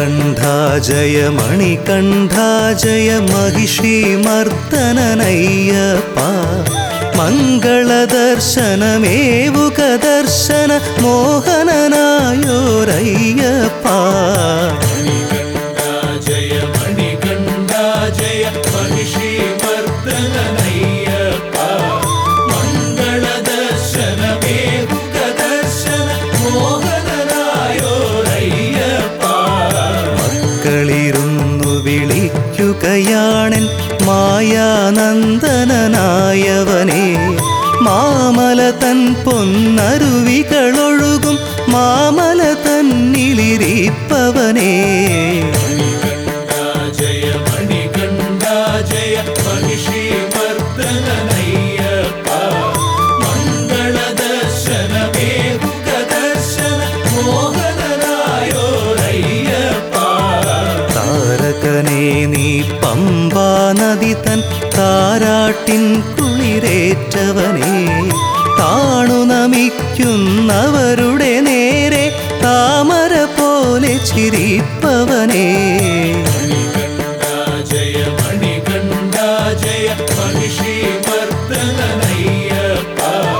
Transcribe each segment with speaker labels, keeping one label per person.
Speaker 1: മണികണ്ഠാജയ മണികണ്ഠാജയ മഹിഷി മർദ്ദനയ്യപ്പ മംഗളദർശനമേവുക ദർശന മോഹനനായോരയ്യപ്പ
Speaker 2: ജയ മണികണ്ഠ ജയ മഹിഷി മർദ്ദനയ്യപ്പ മംഗളദർശനമേകുക ദർശന മോഹനനായോരയ്യപ്പ
Speaker 1: മക്കളിരുന്നു വിളിക്കുകയാണെൻ മായാനന്ദനനായവനെ മാമല തൻ പൊന്നരുവികളൊഴുകും മാമല തന്നിലിരിപ്പവനേ
Speaker 2: ജയ മണികണ്ഠ ജയ മഹിഷി മർദ്ദനയ്യപ്പ മംഗളദർശനമേകുക ദർശന മോഹനനായോരയ്യപ്പ
Speaker 1: താരകനെ നീ പമ്പാ നദി തൻ താരാട്ടിൻ കുളിരേറ്റവനെ താണു നമിക്കുന്നവരുടെ നേരെ താമര പോലെ ചിരിപ്പവനേ
Speaker 2: ജയ മണികണ്ഠ ജയ മഹിഷി മർദ്ദനയ്യപ്പ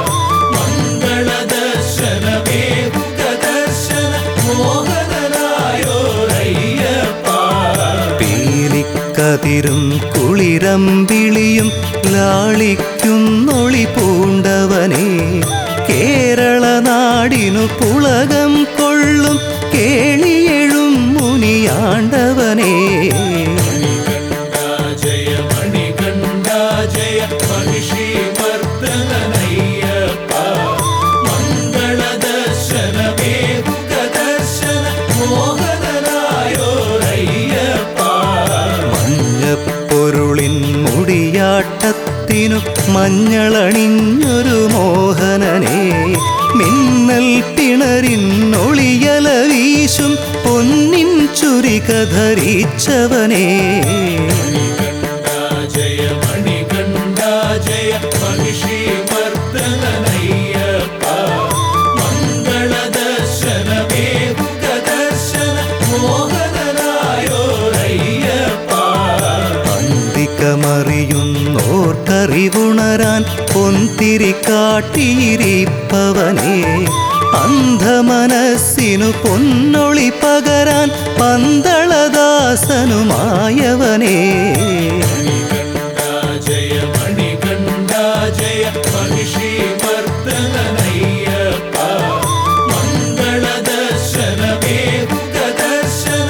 Speaker 2: മംഗളദർശനമേകുക ദർശന മോഹനനായോരയ്യപ്പ
Speaker 1: പീലിക്കതിരും കുളിരമ്പിളിയും ലാളിക്കുന്നൊളി പൂണ്ടവനെ കേരള നാടിനു പുളകം കൊള്ളും കേളിയെഴും മുനിയാണ്ടവനേ
Speaker 2: ജയ മണികണ്ഠ ജയ മഹിഷി മർദ്ദനയ്യപ്പ മംഗളദർശനമേകുക ദർശന മോഹനനായോരയ്യപ്പ
Speaker 1: മഞ്ഞപ്പൊരുളിൻ മുടിയാട്ടത്തിനു മഞ്ഞളണിഞ്ഞൊരു മോഹനനെ മിന്നൽ പിണറിന്നൊളിയല വീശും പൊന്നിൻ ചുരിക ധരിച്ചവനേ
Speaker 2: ജയ മണികണ്ഠ ജയ മഹിഷി മർദ്ദനയ്യപ്പ മംഗളദർശനമേകുക ദർശന മോഹനനായോരയ്യപ്പ
Speaker 1: അന്തിക്കമറിയുന്നോർക്കറിവുണരാൻ പൊന്തിരി കാട്ടിയിരിപ്പവനെ അന്ധമനസ്സിനു പൊന്നൊളി പകരാൻ പന്തളദാസനുമായവനേ
Speaker 2: ജയ മണികണ്ഠ ജയ മഹിഷി മർദ്ദനയ്യപ്പ മംഗളദർശനമേകുക ദർശന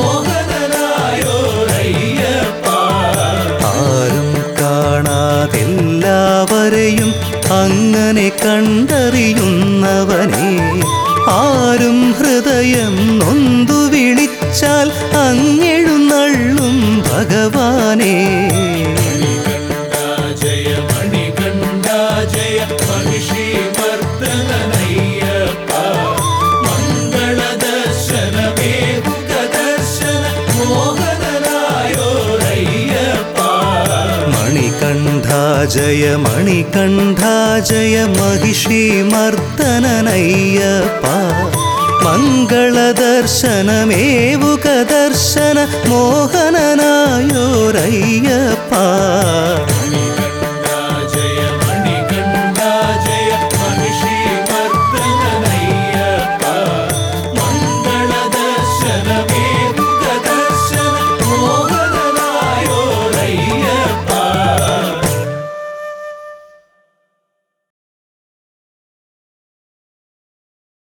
Speaker 2: മോഹനനായോരയ്യപ്പ
Speaker 1: ആരും കാണാതെല്ലാവരെയും അങ്ങനെ കണ്ടറിയുന്നവനെ ആരും ഹൃദയം നൊന്തു വിളിച്ചാൽ അങ്ങെഴുന്നള്ളും ഭഗവാനേ
Speaker 2: ജയ മണികണ്ഠ ജയ മഹിഷി മർദ്ദനയ്യപ്പ മംഗളദർശനമേകുക ദർശന മോഹനനായോരയ്യപ്പ
Speaker 1: മണികണ്ഠാജയ മണികണ്ഠാജയ മഹിഷി മർദ്ദനയ്യപ്പ മംഗളദർശനമേവുക ദർശന മോഹനനായോരയ്യപ്പ